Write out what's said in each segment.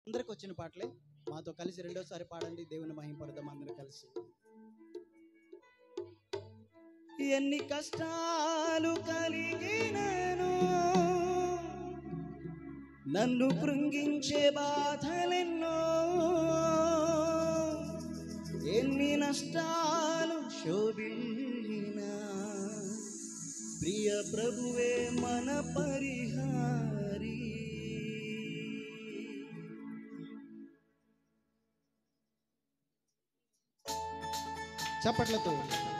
అందరికి వచ్చిన పాటలే మాతో కలిసి రెండోసారి పాడండి దేవుని మహింపడదాం అందరూ కలిసి ఎన్ని కష్టాలు కలిగినను నన్ను కృంగించే బాధలెన్నో ఎన్ని నష్టాలు శోభినా ప్రియ ప్రభువే మన పరిహారి చప్పట్లతో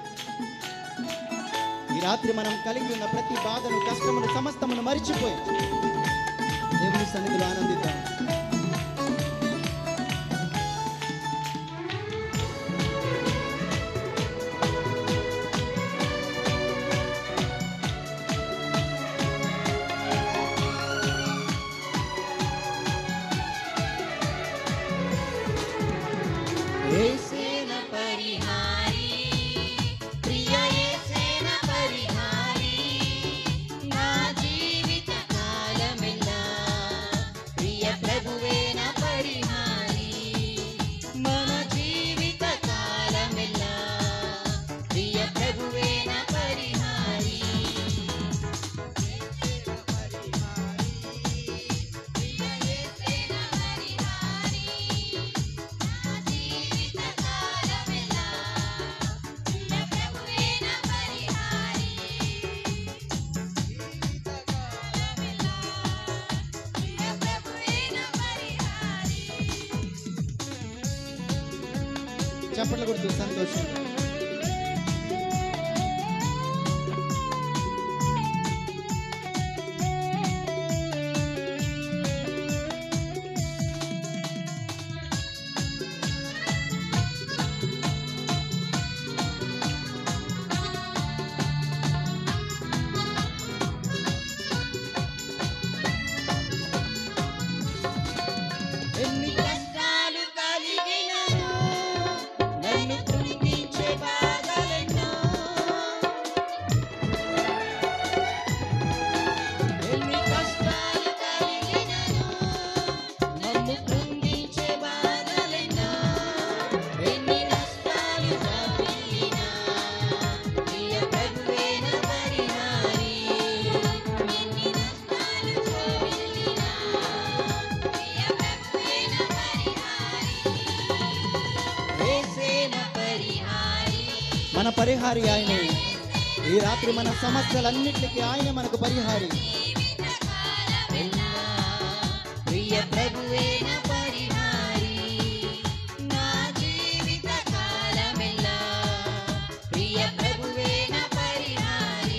ఈ రాత్రి మనం కలిగి ఉన్న ప్రతి బాధను కష్టమును సమస్తమును మరిచిపోయి దేవుని సన్నిధిలో ఆనందిద్దాం యేసేన పరిహారి ప్రియ యేసేన పరిహారి నా జీవిత కాలమెల్లా ప్రియ ప్రభువేన పరిహారి మన జీవిత కాలమెల్లా ప్రియ ప్రభువేన పరిహారి ప్రియ యేసేన పరిహారి నా జీవిత కాలమెల్లా ప్రియ ప్రభువేన పరిహారి జీవిత కాలమెల్లా ప్రియ ప్రభువేన పరిహారి చప్పట్లు కొడుతూ సంతోషం ఎన్ని కష్టాలు కలిగినను నన్ను కృంగించే బాధలెన్నో ఎన్ని కష్టాలు కలిగినను నన్ను కృంగించే బాధలెన్నో ఎన్ని నష్టాలు తప్పినా ప్రియ ప్రభువేన పరిహారి ఎన్ని నష్టాలు తప్పినా ప్రియ ప్రభువేన పరిహారి యేసేన పరిహారి మన పరిహారి ఆయనే ఈ రాత్రి మన సమస్యలన్నిటికీ ఆయన మనకు పరిహారి జీవితకాలమెల్లా ప్రియ ప్రభువేన పరిహారి నా జీవిత కాలమెల్లా ప్రియ ప్రభువేన పరిహారి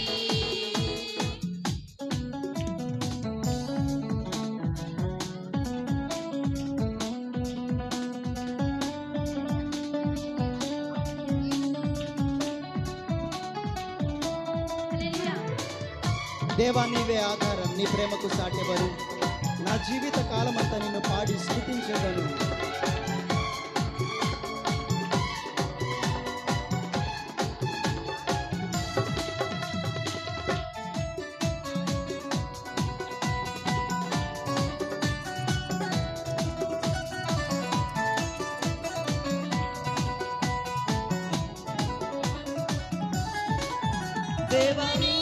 దేవా నీవే ఆధారం నీ ప్రేమకు సాటెవరు నా జీవిత కాలమంతా నిన్ను పాడి స్థుతించగలను దేవని